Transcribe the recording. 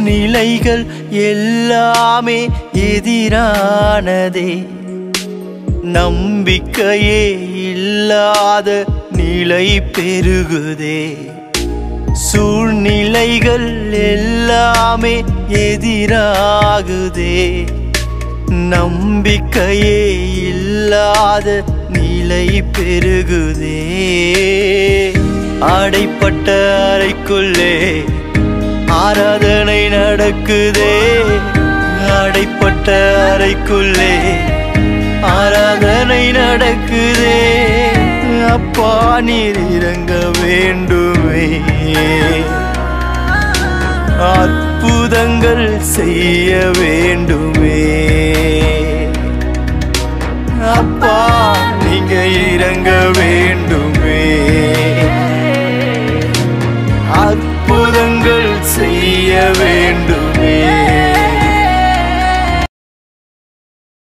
சூழ்நிலைகள் எல்லாமே எதிரானதே நம்பிக்கையே இல்லாத நிலை பெருகுதே சூழ்நிலைகள் எல்லாமே எதிராகுதே நம்பிக்கையே இல்லாத நிலை பெருகுதே அடைப்பட்ட அறைக்குள்ளே ஆராதனை நடக்குதே அடைப்பட்ட அறைக்குள்ளே ஆராதனை நடக்குதே அப்பா நீர் இறங்க வேண்டுமே அற்புதங்கள் செய்ய வேண்டுமே அப்பா நீங்க இறங்க வேண்டுமே அற்புதங்கள் செய்ய